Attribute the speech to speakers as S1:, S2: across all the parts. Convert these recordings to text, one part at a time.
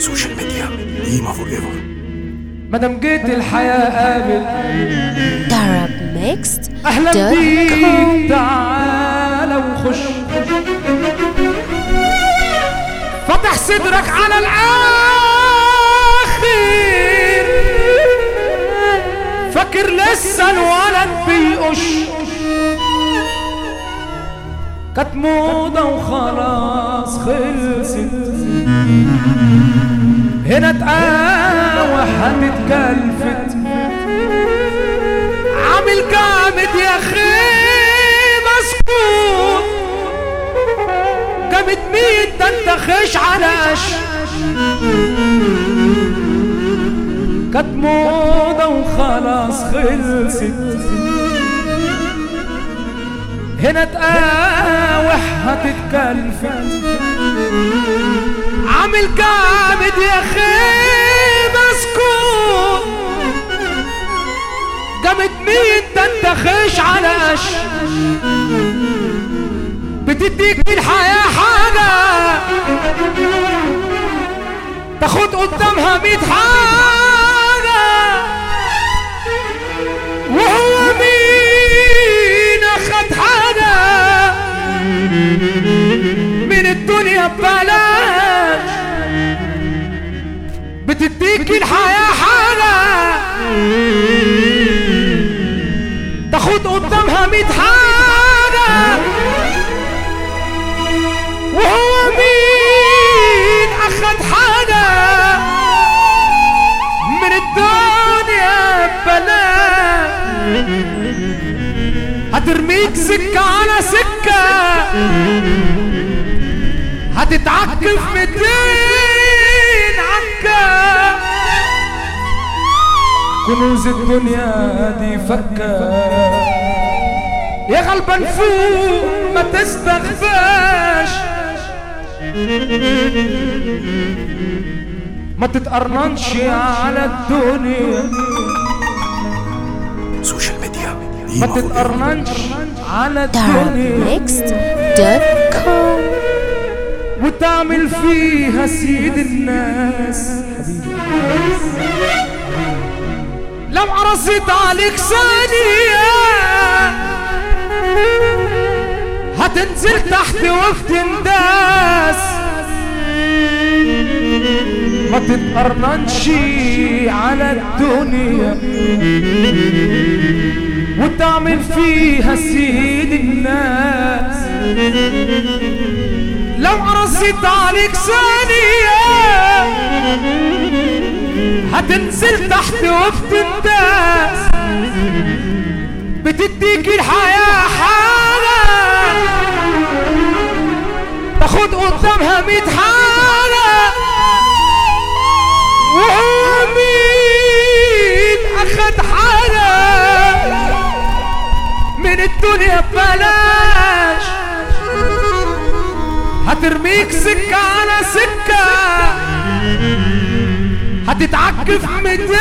S1: سوشيال ميديا قيمة فور ايفر
S2: مادام جيت الحياة قابل
S3: Arab Mixed
S2: اهلا
S3: dot
S2: بيك
S3: com.
S2: تعالى وخش فتح صدرك على الاخر فاكر لسه الولد بيقش كانت موضة وخلاص خلصت هنا تقاوح هتتكلفت عامل جامد يا اخي مسكوت جامد مين ده انت خش على قش كانت موضة وخلاص خلصت هنا تقاوح هتتكلفت عامل جامد يا اخي مسكوت جامد مين ده انت خش على قش بتديك الحياة حاجة تاخد قدامها ميت حاجة وهو مين اخد حاجة من الدنيا ببلاش بتديك الحياة حاجة تاخد قدامها ميت حاجة وهو مين أخد حاجة من الدنيا ببلاش هترميك سكة على سكة هتتعكف ميتين عكا كنوز الدنيا دي فكة يا غلبان فوق ما تستخفاش ما تتقرنش على الدنيا
S1: سوشيال ميديا
S2: ما
S1: قيمة فور ايفر
S2: تتقرنش على
S3: Arab
S2: الدنيا
S3: Mixed dot com.
S2: وتعمل فيها سيد الناس لو عرصت عليك ثانية هتنزل تحت وفتنداس ما تتقرنش على الدنيا وتعمل فيها سيد الناس لو عرصت عليك ثانية هتنزل تحت وبتنداس بتديك الحياة حاجة تاخد قدامها ميت حاجة وهو مين أخد حاجة من الدنيا ببلاش هترميك سكة على سكة هتتعكف ميتين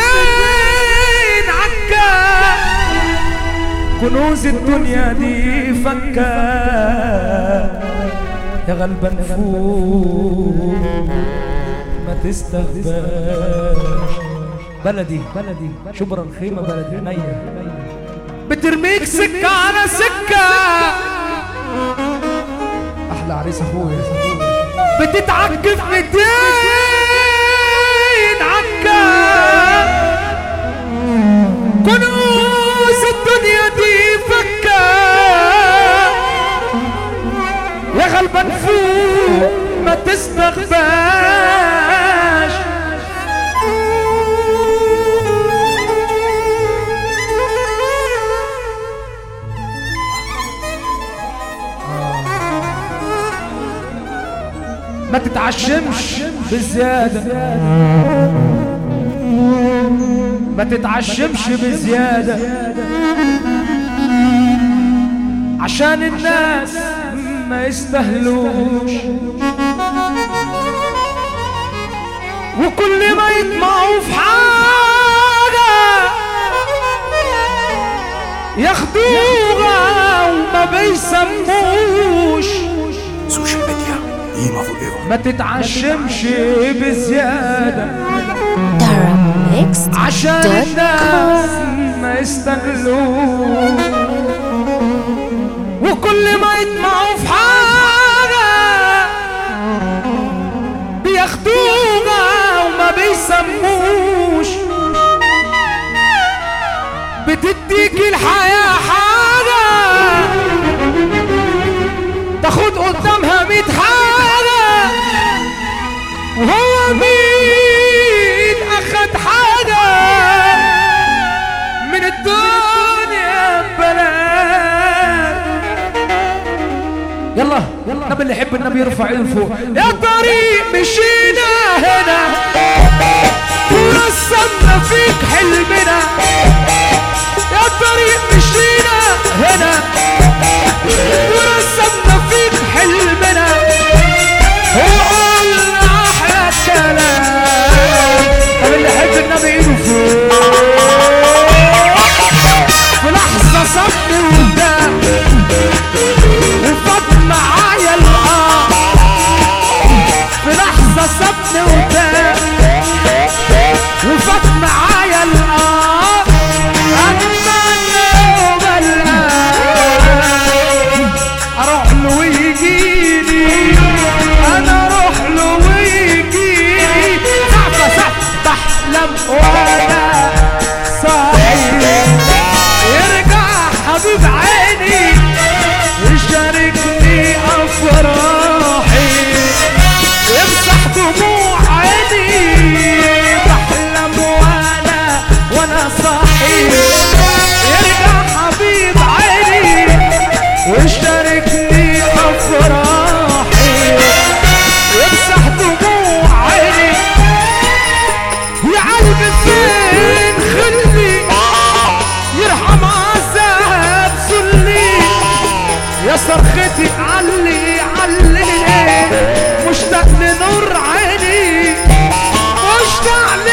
S2: عكا كنوز الدنيا دي فكة يا غلبان فوق ما تستغباش بلدي بلدي شبرا الخيمة بلدي عينيا بترميك سكة على سكة احلى عريس اخويا بتتعكف ميتين عكا كنوز الدنيا دي فكة يا غلبان فوق ما تستغباش ما تتعشمش بزيادة ما تتعشمش بزيادة عشان الناس ما يستهلوش وكل ما يطمعوا في حاجة ياخدوها وما بيسموش
S1: سوشيال ميديا قيمة forever.
S2: ما تتعشمش بزيادة
S3: Darab Mixed
S2: عشان
S3: dot
S2: الناس
S3: com.
S2: ما يستغلوش وكل ما يطمعوا في حاجة بياخدوها وما بيسموش بتديك الحياة حاجة تاخد قدامها ميت حاجة وهو مين اخد حاجة من الدنيا ببلاش يلا يلا النبي اللي يحب النبي يرفع ايده فوق يا طريق مشينا هنا ورسمنا فيك حلمنا يا طريق مشينا هنا ورسمنا فيك حلمنا وقلنا احلى كلام طب اللي يحب النبي ايده فوق في لحظه صبني وقدام وفات معايا القاع في لحظه صبني وقدام وفات معايا القاع اتمنى يوم الآن اروح له ويجيني انا اروح له ويجيني سقفه سقف بحلم وانا صاحي يرجع حبيب عيني يشاركني افراحي يمسح دموع عيني بحلم وانا وانا صاحي يرجع حبيب عيني ويشاركني افراحي يمسح دموع عيني يا قلبي فين خلي يرحم عذاب ذلي يا صرختي علي علي مشتاق لنور عيني مشتاق